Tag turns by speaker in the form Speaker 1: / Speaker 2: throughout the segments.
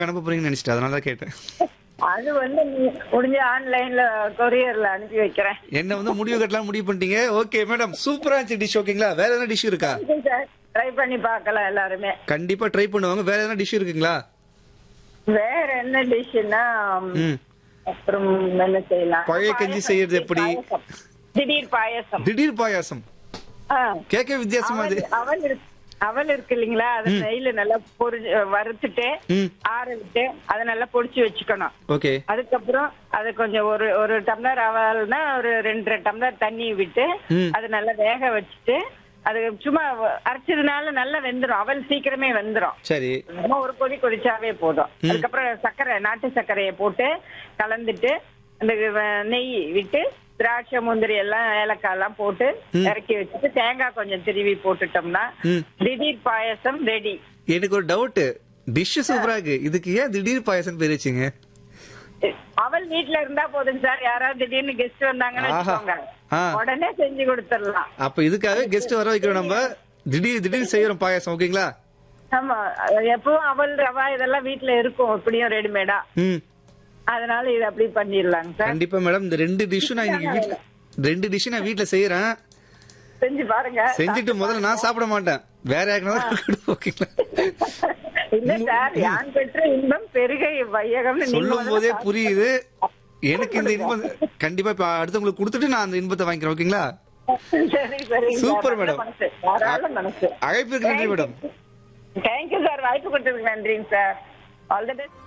Speaker 1: அனுப்ப போறீங்கன்னு நினைச்சிட்டு அதனால தான் கேட்டேன்
Speaker 2: அது வந்து நீ முடிஞ்ச ஆன்லைன்ல கொரியர்ல அனுப்பி வைக்கிறேன்
Speaker 1: என்ன வந்து முடிவு கட்டலாம் முடிவு பண்ணிட்டீங்க ஓகே மேடம் சூப்பரா இருந்துச்சு டிஷ் ஓகேங்களா வேற எதனா டிஷ் இருக்கா
Speaker 2: சார் ட்ரை பண்ணி பார்க்கலாம் எல்லாருமே
Speaker 1: கண்டிப்பா ட்ரை பண்ணுவாங்க வேற எதனா டிஷ் இருக்குங்களா
Speaker 2: வேற என்ன டிஷ்னா
Speaker 1: ம்
Speaker 2: அப்புறம் என்ன செய்யலாம்
Speaker 1: பழைய கஞ்சி செய்யறது எப்படி?
Speaker 2: பாயாசம். திடீர் பாயசம்
Speaker 1: திடீர் பாயாசம்
Speaker 2: ஆ.
Speaker 1: கேட்க வித்தியாசமா
Speaker 2: அவல்
Speaker 1: இது
Speaker 2: அவல் இருக்கு அவல் இருக்கு இல்லைங்களா அதை நெய்ல நல்லா பொரி வறுத்துட்டு
Speaker 1: ம்
Speaker 2: ஆற விட்டு அதை நல்லா பொடிச்சு வச்சுக்கணும்
Speaker 1: ஓகே
Speaker 2: அதுக்கப்புறம் அது கொஞ்சம் ஒரு ஒரு டம்ளர் அவல்னா ஒரு ரெண்டரை டம்ளர் தண்ணி விட்டு
Speaker 1: ம்.
Speaker 2: அது நல்லா வேக வச்சுட்டு அது சும்மா அரைச்சதுனால நல்லா வெந்துரும் அவல் சீக்கிரமே வெந்துரும்
Speaker 1: சரி
Speaker 2: சும்மா ஒரு கொதி கொதிச்சாவே போதும் அதுக்கப்புறம் சர்க்கரை நாட்டு சர்க்கரையை போட்டு கலந்துட்டு அந்த வ- நெய் விட்டு திராட்சை முந்திரி எல்லாம் ஏலக்காய் எல்லாம் போட்டு இறக்கி வச்சுட்டு தேங்காய் கொஞ்சம் திருவி போட்டுட்டோம்னா
Speaker 1: ம்.
Speaker 2: திடீர் பாயசம் ரெடி
Speaker 1: எனக்கு ஒரு டவுட் டிஷ் சூப்பரா இருக்கு இதுக்கு ஏன் திடீர் பாயசம் பேர் வச்சீங்க
Speaker 2: அவள் வீட்ல இருந்தா போதும் சார் யாராவது திடீர்னு கெஸ்ட் வந்தாங்கன்னு
Speaker 1: ஆஹா.
Speaker 2: வச்சுக்கோங்க
Speaker 1: ஆ.
Speaker 2: உடனே செஞ்சு கொடுத்துடலாம்
Speaker 1: அப்ப இதுக்காக கெஸ்ட் வர வைக்கிறோம் நம்ம திடீர் திடீர் செய்யறோம் பாயாசம் ஓகேங்களா
Speaker 2: ஆமா எப்பவும் அவல் ரவா இதெல்லாம் வீட்ல இருக்கும் எப்படியும் ரெடிமேடா
Speaker 1: ம்
Speaker 2: அதனால இது அப்படி பண்ணிடலாங்க சார்
Speaker 1: கண்டிப்பா மேடம் இந்த ரெண்டு டிஷ்ஷும் நான் இன்னைக்கு வீட்ல ரெண்டு டிஷ் நான் வீட்ல செய்யறேன்
Speaker 2: செஞ்சு பாருங்க
Speaker 1: செஞ்சுட்டு முதல்ல நான் சாப்பிட மாட்டேன் வேற யாருக்குன்னா ஓகேங்களா
Speaker 2: இல்ல சார் யான் பெற்ற இன்பம் பெருகை வையகம்னு நீங்க
Speaker 1: சொல்லும்
Speaker 2: முதல்ல
Speaker 1: போதே
Speaker 2: சாப்பிட்டு
Speaker 1: புரியுது எனக்கு இந்த இன்பம் கண்டிப்பா இப்ப அடுத்தவங்களுக்கு கொடுத்துட்டு நான் அந்த இன்பத்தை வாங்கிக்கிறேன் ஓகேங்களா
Speaker 2: சரி சரி
Speaker 1: சூப்பர் மேடம்
Speaker 2: தாராள மனசு
Speaker 1: அழைப்பிற்கு நன்றி மேடம்
Speaker 2: தேங்க்யூ சார் வாய்ப்பு கொடுத்ததுக்கு நன்றிங்க சார் ஆல் தி பெஸ்ட்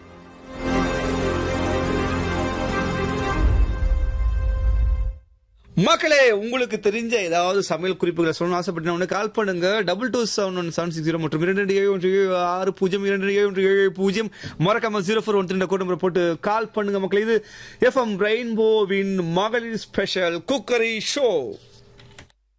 Speaker 1: மக்களே உங்களுக்கு தெரிஞ்ச ஏதாவது சமையல் குறிப்புகளை சொல்லணும் ஆசைப்பட்டீங்கன்னா கால் பண்ணுங்க double two seven one seven six zero மற்றும் இரண்டு ரெண்டு ஏழு ஒன்று ஏழு ஆறு பூஜ்ஜியம் இரண்டு ஏழு ஒன்று ஏழு பூஜ்ஜியம் மறக்காம ஜீரோ ஃபோர் ஒன் ரெண்டு கோட் நம்பர் போட்டு கால் பண்ணுங்க மக்களே இது எஃப்எம் ரெயின்போவின் மகளிர் ஸ்பெஷல் குக்கரி ஷோ